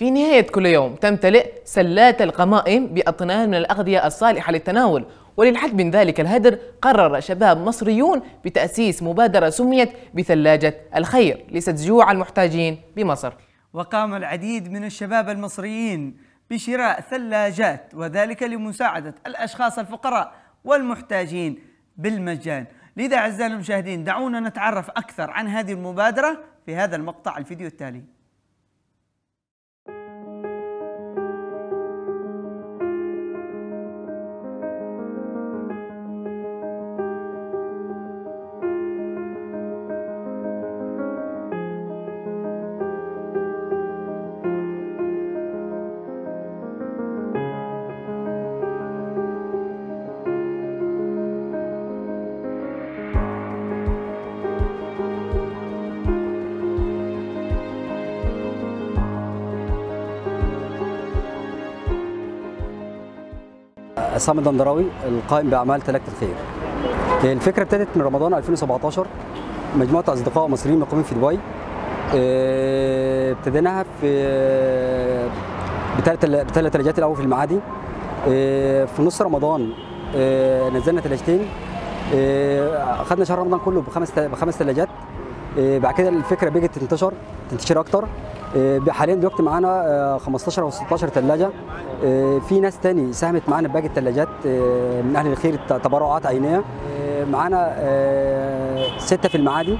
في نهاية كل يوم تمتلئ سلات القمائم بأطنان من الأغذية الصالحة للتناول وللحد من ذلك الهدر قرر شباب مصريون بتأسيس مبادرة سميت بثلاجة الخير لسد جوع المحتاجين بمصر وقام العديد من الشباب المصريين بشراء ثلاجات وذلك لمساعدة الأشخاص الفقراء والمحتاجين بالمجان لذا أعزائنا المشاهدين دعونا نتعرف أكثر عن هذه المبادرة في هذا المقطع الفيديو التالي عصام الدندراوي القائم باعمال تلاجه الخير. الفكره ابتدت من رمضان 2017 مجموعه اصدقاء مصريين مقيمين في دبي اه، ابتديناها في بثلاث بثلاث ثلاجات الاول في المعادي اه، في نص رمضان اه، نزلنا ثلاجتين اخذنا شهر رمضان كله بخمس بخمس ثلاجات بعد كده الفكره بقت تنتشر تنتشر اكتر حاليا دلوقتي معانا 15 او 16 ثلاجه في ناس تاني ساهمت معانا بباقي الثلاجات من اهل الخير تبرعات عينيه معانا سته في المعادي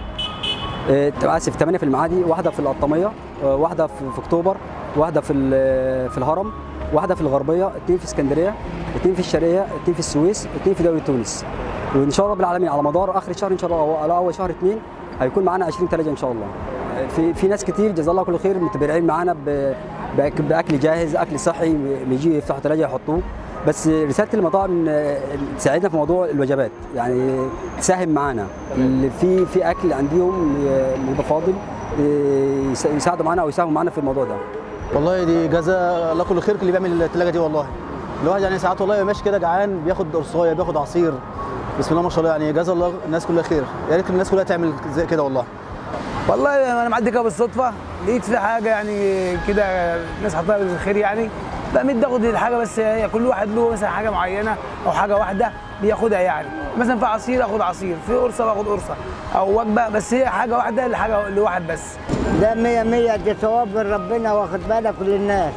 اسف ثمانيه في المعادي واحده في القطاميه واحده في اكتوبر واحده في في الهرم واحده في الغربيه اثنين في اسكندريه اثنين في الشرقيه اثنين في السويس اثنين في دوله تونس وان شاء الله رب العالمين على مدار اخر الشهر ان شاء الله او اول شهر اثنين هيكون معانا 20 ثلاجه ان شاء الله في في ناس كتير جزا الله كل خير متبرعين معانا باكل جاهز اكل صحي بيجي يفتحوا ثلاجه يحطوه بس رساله المطاعم تساعدنا في موضوع الوجبات يعني تساهم معانا اللي في في اكل عندهم متفاضل يساعدوا معانا او يساهموا معانا في الموضوع ده والله دي جزا الله كل خير اللي بيعمل الثلاجه دي والله الواحد يعني ساعات والله ماشي كده جعان بياخد قرصايه بياخد عصير بسم الله ما شاء الله يعني جزا الله الناس كلها خير يا ريت الناس كلها تعمل زي كده والله والله انا معدي كده بالصدفه لقيت في حاجه يعني كده الناس حاطها بالخير يعني بقيت باخد الحاجه بس هي كل واحد له مثلا حاجه معينه او حاجه واحده بياخدها يعني مثلا في عصير اخد عصير في قرصه باخد قرصه او وجبه بس هي حاجه واحده لحاجه لواحد بس ده 100 100 دي ثواب من ربنا واخد بالك للناس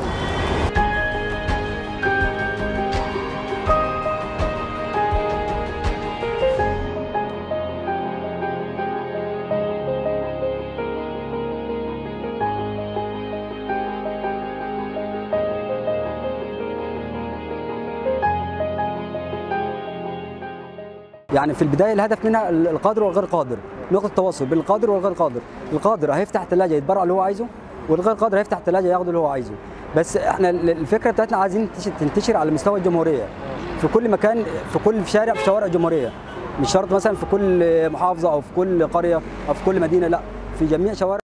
يعني في البدايه الهدف منها القادر والغير قادر نقطه التواصل بين القادر والغير قادر القادر هيفتح الثلاجه يتبرع اللي هو عايزه والغير قادر هيفتح الثلاجه ياخد اللي هو عايزه بس احنا الفكره بتاعتنا عايزين تنتشر على مستوى الجمهوريه في كل مكان في كل شارع في شوارع الجمهوريه مش شرط مثلا في كل محافظه او في كل قريه او في كل مدينه لا في جميع شوارع